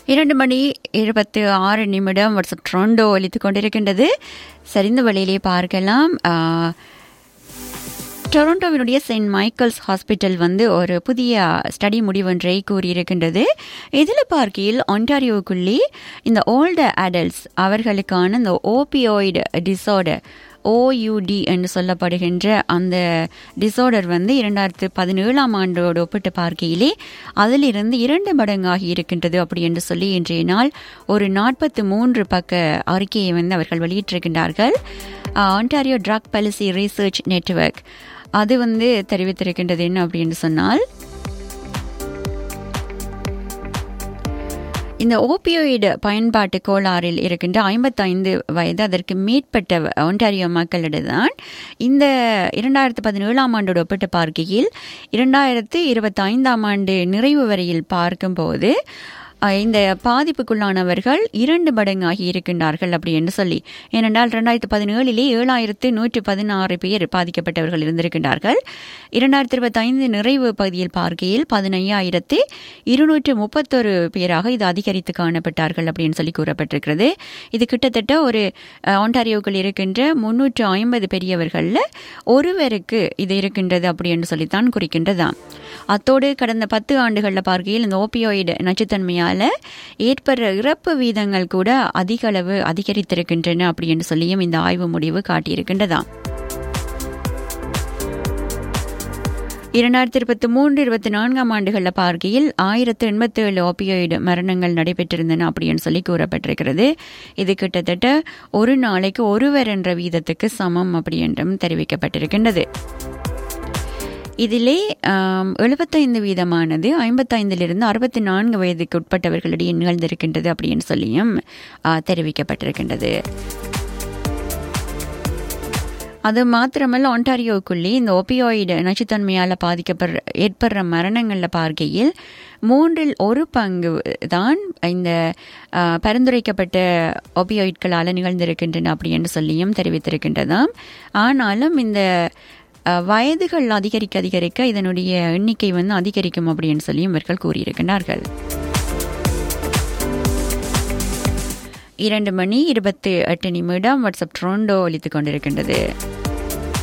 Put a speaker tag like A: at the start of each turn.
A: இரண்டு மணி இருபத்தி ஆறு நிமிடம் வாட்ஸ்அப் ட்ரோண்டோ ஒலித்து கொண்டிருக்கின்றது சரிந்த வழியிலே பார்க்கலாம் ஆ, டொரண்டோவினுடைய செயின்ட் மைக்கேல்ஸ் ஹாஸ்பிட்டல் வந்து ஒரு புதிய ஸ்டடி முடிவொன்றை கூறியிருக்கின்றது இதில் பார்க்கையில் ஒன்டாரியோவுக்குள்ளே இந்த ஓல்டு அடல்ட்ஸ் அவர்களுக்கான இந்த ஓபியோய்டு டிசார்டர் ஓயூடி என்று சொல்லப்படுகின்ற அந்த டிசார்டர் வந்து இரண்டாயிரத்து பதினேழாம் ஆண்டோடு ஒப்பிட்டு பார்க்கையிலே அதிலிருந்து இரண்டு மடங்காகி இருக்கின்றது அப்படி என்று சொல்லி இன்றைய நாள் ஒரு நாற்பத்து மூன்று பக்க அறிக்கையை வந்து அவர்கள் வெளியிட்டிருக்கின்றார்கள் Ontario drug policy research network அது வந்து தெரிவித்திருக்கின்றது என்ன அப்படின்னு சொன்னால் இந்த ஓபியோயிடு பயன்பாட்டு கோளாறில் இருக்கின்ற ஐம்பத்தைந்து வயது அதற்கு மேற்பட்ட ஒன்டாரியோ மக்களிடம்தான் இந்த இரண்டாயிரத்து பதினேழாம் ஆண்டோடு ஒப்பிட்டு பார்க்கையில் இரண்டாயிரத்து இருபத்தி ஐந்தாம் ஆண்டு நிறைவு வரையில் பார்க்கும்போது அஹ், இந்த பாதிப்புக்குள்ளானவர்கள் இரண்டு மடங்காகி இருக்கின்றார்கள் அப்படி என்று சொல்லி ஏனென்றால் ரெண்டாயிரத்து பதினேழிலே ஏழாயிரத்து நூற்று பதினாறு பேர் பாதிக்கப்பட்டவர்கள் இருந்திருக்கின்றார்கள் இரண்டாயிரத்தி இருபத்தி ஐந்து நிறைவு பகுதியில் பார்க்கையில் பதினையாயிரத்து இருநூற்று முப்பத்தொரு பேராக இது அதிகரித்து காணப்பட்டார்கள் அப்படின்னு சொல்லி கூறப்பட்டிருக்கிறது இது கிட்டத்தட்ட ஒரு அஹ், ஒன்டாரியோக்குள் இருக்கின்ற முன்னூற்று ஐம்பது பெரியவர்களில் ஒருவருக்கு இது இருக்கின்றது அப்படி என்று சொல்லித்தான் குறிக்கின்றதாம் அத்தோடு கடந்த பத்து ஆண்டுகளில் பார்க்கையில் இந்த ஓபியோயிடு நச்சுத்தன்மையால் ஏற்படுற இறப்பு வீதங்கள் கூட அதிக அளவு அதிகரித்திருக்கின்றன அப்படி என்று சொல்லியும் இந்த ஆய்வு முடிவு காட்டியிருக்கின்றதாம் இரண்டாயிரத்தி இருபத்தி மூன்று இருபத்தி நான்காம் ஆண்டுகளில் பார்க்கையில் ஆயிரத்து எண்பத்தி ஏழு ஓபியோயிடு மரணங்கள் நடைபெற்றிருந்தன அப்படின்னு சொல்லி கூறப்பட்டிருக்கிறது இது கிட்டத்தட்ட ஒரு நாளைக்கு ஒருவர் என்ற வீதத்துக்கு சமம் அப்படி என்றும் தெரிவிக்கப்பட்டிருக்கின்றது இதிலே ஆம், 75 வீதமானது ஐம்பத்தைந்திலிருந்து அறுபத்தி நான்கு வயதுக்கு உட்பட்டவர்களிடையே நிகழ்ந்திருக்கின்றது அப்படின்னு சொல்லியும் ஆ, தெரிவிக்கப்பட்டிருக்கின்றது அது மாத்திரமல்ல ஒன்டாரியோவுக்குள்ளே இந்த ஒபியாய்டு நச்சுத்தன்மையால் பாதிக்கப்படுற ஏற்படுற மரணங்களில் பார்க்கையில் மூன்றில் ஒரு பங்கு தான் இந்த ஆ, பரிந்துரைக்கப்பட்ட ஒபியாய்ட்களால் நிகழ்ந்திருக்கின்றன அப்படி என்று சொல்லியும் தெரிவித்திருக்கின்றதாம் ஆனாலும் இந்த ஆ, வயதுகள் அதிகரிக்க அதிகரிக்க இதனுடைய எண்ணிக்கை வந்து அதிகரிக்கும் அப்படின்னு சொல்லியும் இவர்கள் கூறியிருக்கிறார்கள் இரண்டு மணி இருபத்தி எட்டு நிமிடம் வாட்ஸ்அப் ட்ரோண்டோ ஒலித்துக் கொண்டிருக்கின்றது